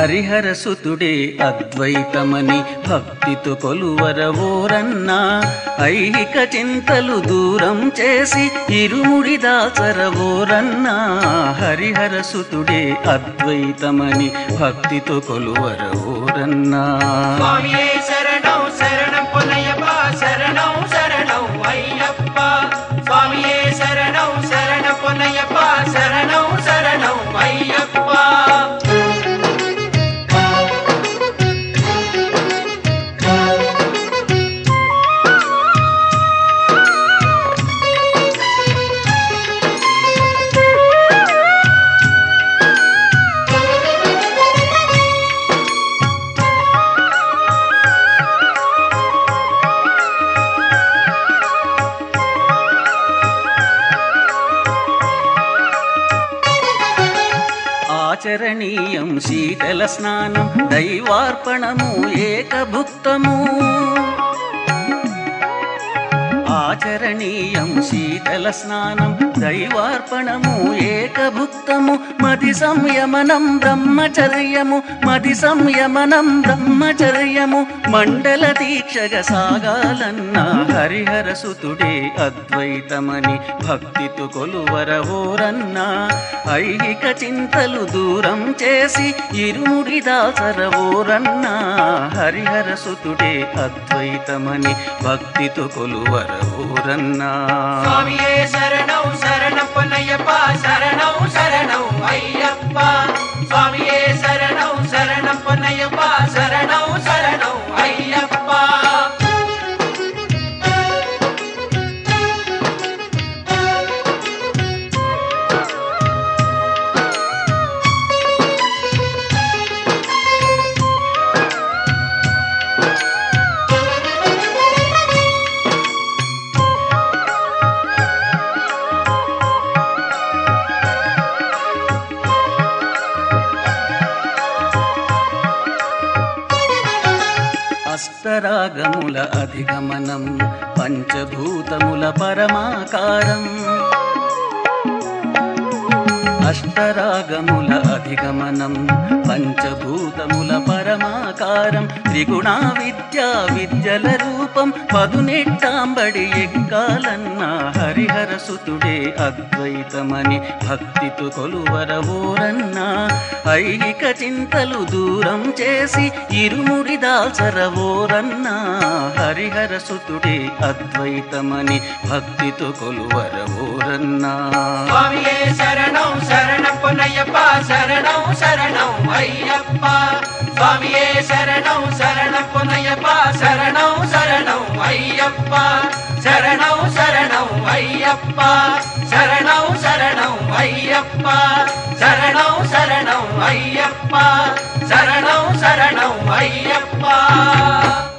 హరిహర సుతుడే అద్వైతమని భక్తితో కొలువరవోరన్నా ఐహిక చింతలు దూరం చేసి ఇరుముడి దాచరవోరన్నా హరిహర సుతుడే అద్వైతమని భక్తితో కొలువరవోరన్నా స్వామియే శరణం శరణం పొన్నయ్యప్ప శరణం శరణం అయ్యప్ప స్వామియే శరణం శరణం పొన్నయ్యప్ప శరణం శరణం అయ్యప్ప ఆచరణీయం శీతల స్నానం దైవార్పణము ఏకభుక్తము ఆచరణీయం శీతల స్నానం దైవార్పణము ఏకభుక్తము మది సంయమనం బ్రహ్మచర్యము మది సంయమనం బ్రహ్మచర్యము మండల దీక్షగ సాగాలన్న హరిహర సుతుడే అద్వైతమని భక్తితో కొలువరవోరన్నా ఐహిక చింతలు దూరం చేసి ఇరుముడి దాసరవోరన్నా హరిహర సుతుడే అద్వైతమని భక్తితో కొలువరవోరన్నా స్వామియే శరణం శరణం పొన్నయ్యప్ప శరణం శరణం అయ్యప్ప స్వామియే శరణం శరణం పొన్నయ్యప్ప శరణం శరణం అయ్యప్ప అష్టరాగముల అధిగమనం పంచభూతముల పరమాకారం అష్టరాగముల అధిగమనం పంచభూతముల పరమాకారం త్రిగుణా విద్యా విద్యల రూపం పదునెట్టాంబడి ఎక్కాలన్న హరిహర సుతుడే అద్వైతమని భక్తితో కొలువరవోరన్నా ఐహిక చింతలు దూరం చేసి ఇరుముడి దాల్చరవోరన్నా హరిహర సుతుడే అద్వైతమని భక్తితో కొలువరవోరన్నా స్వామియే శరణం శరణం పొన్నయ్యప్ప శరణం శరణం అయ్యప్ప స్వామియే శరణం శరణం పొన్నయ్యప్ప శరణం శరణం అయ్యప్ప శరణం శరణం అయ్యప్ప శరణం శరణం అయ్యప్ప శరణం శరణం అయ్యప్ప శరణం శరణం అయ్యప్ప